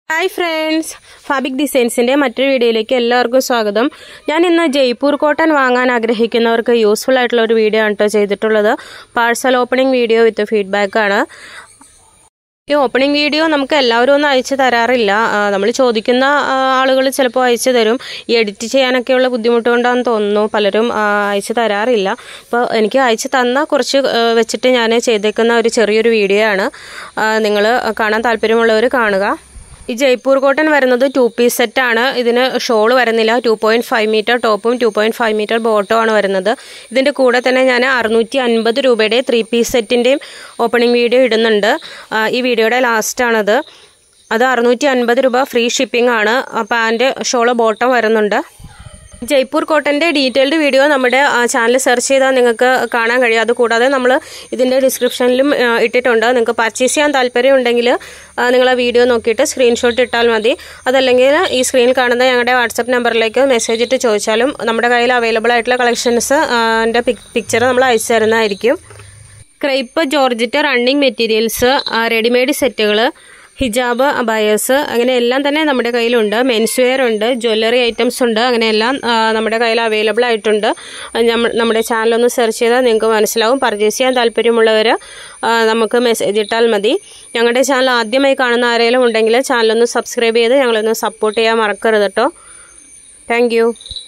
hi friends ഫാബിക് ഡിസൈൻസിൻ്റെ മറ്റൊരു വീഡിയോയിലേക്ക് എല്ലാവർക്കും സ്വാഗതം ഞാൻ ഇന്ന് ജയ്പൂർ കോട്ടൺ വാങ്ങാൻ ആഗ്രഹിക്കുന്നവർക്ക് യൂസ്ഫുൾ ആയിട്ടുള്ള ഒരു വീഡിയോ ആണ് കേട്ടോ ചെയ്തിട്ടുള്ളത് parcel opening video with feedback ആണ് ഈ ഓപ്പണിംഗ് വീഡിയോ നമുക്ക് എല്ലാവരും ഒന്നും അയച്ചു തരാറില്ല നമ്മൾ ചോദിക്കുന്ന ആളുകൾ ചിലപ്പോൾ അയച്ചു തരും ഈ എഡിറ്റ് ചെയ്യാനൊക്കെയുള്ള ബുദ്ധിമുട്ട് കൊണ്ടാണെന്ന് തോന്നുന്നു പലരും ആ, അയച്ചു തരാറില്ല അപ്പോൾ എനിക്ക് അയച്ചു തന്ന കുറച്ച് ആ, വെച്ചിട്ട് ഞാൻ ചെയ്തേക്കുന്ന ഒരു ചെറിയൊരു വീഡിയോ ആണ് നിങ്ങൾ കാണാൻ താല്പര്യമുള്ളവർ കാണുക ഈ ജയ്പൂർ കോട്ടൺ വരുന്നത് ടു പീസ് സെറ്റ് ആണ് ഇതിന് ഷോൾ വരുന്നില്ല ടു പോയിന്റ് ഫൈവ് മീറ്റർ ടോപ്പും ടു പോയിന്റ് ഫൈവ് മീറ്റർ ബോട്ടവും ആണ് വരുന്നത് ഇതിന്റെ കൂടെ തന്നെ ഞാൻ അറുന്നൂറ്റി അൻപത് രൂപയുടെ ത്രീ പീസ് സെറ്റിന്റെയും ഓപ്പണിംഗ് വീഡിയോ ഇടുന്നുണ്ട് ആ, ഈ വീഡിയോയുടെ ലാസ്റ്റ് ആണത് അത് അറുന്നൂറ്റി അൻപത് രൂപ ഫ്രീ ഷിപ്പിംഗ് ആണ് പാൻറ് ഷോള് ബോട്ടം വരുന്നുണ്ട് ജയ്പൂർ കോട്ടൻ്റെ ഡീറ്റെയിൽഡ് വീഡിയോ നമ്മുടെ ചാനൽ സെർച്ച് ചെയ്താൽ നിങ്ങൾക്ക് കാണാൻ കഴിയും അതുകൂടാതെ നമ്മൾ ഇതിൻ്റെ ഡിസ്ക്രിപ്ഷനിലും ആ, ഇട്ടിട്ടുണ്ട് നിങ്ങൾക്ക് പർച്ചേസ് ചെയ്യാൻ താല്പര്യമുണ്ടെങ്കിൽ നിങ്ങൾ ആ വീഡിയോ നോക്കിയിട്ട് സ്ക്രീൻഷോട്ട് ഇട്ടാൽ മതി അതല്ലെങ്കിൽ ഈ സ്ക്രീനിൽ കാണുന്ന ഞങ്ങളുടെ വാട്സപ്പ് നമ്പറിലേക്ക് മെസ്സേജ് ഇട്ട് ചോദിച്ചാലും നമ്മുടെ കയ്യിൽ അവൈലബിൾ ആയിട്ടുള്ള കളക്ഷൻസ് എൻ്റെ പിക്ചർ നമ്മൾ അയച്ചു തരുന്നതായിരിക്കും crepe georgette running materials readymade സെറ്റുകൾ ഹിജാബ് അബായസ് അങ്ങനെ എല്ലാം തന്നെ നമ്മുടെ കയ്യിലുണ്ട് മെൻസ് വെയർ ഉണ്ട് ജ്വല്ലറി ഐറ്റംസ് ഉണ്ട് അങ്ങനെ എല്ലാം ആ, നമ്മുടെ കയ്യിൽ അവൈലബിൾ ആയിട്ടുണ്ട് അത് നമ്മ- നമ്മുടെ ചാനലൊന്ന് സെർച്ച് ചെയ്താൽ നിങ്ങൾക്ക് മനസ്സിലാവും പർച്ചേസ് ചെയ്യാൻ താല്പര്യമുള്ളവർ നമുക്ക് മെസ്സേജ് ഇട്ടാൽ മതി ഞങ്ങളുടെ ചാനൽ ആദ്യമായി കാണുന്ന ആരെങ്കിലും ഉണ്ടെങ്കിൽ ചാനലൊന്ന് സബ്സ്ക്രൈബ് ചെയ്ത് ഞങ്ങളൊന്ന് സപ്പോർട്ട് ചെയ്യാൻ മറക്കരുത് കേട്ടോ താങ്ക്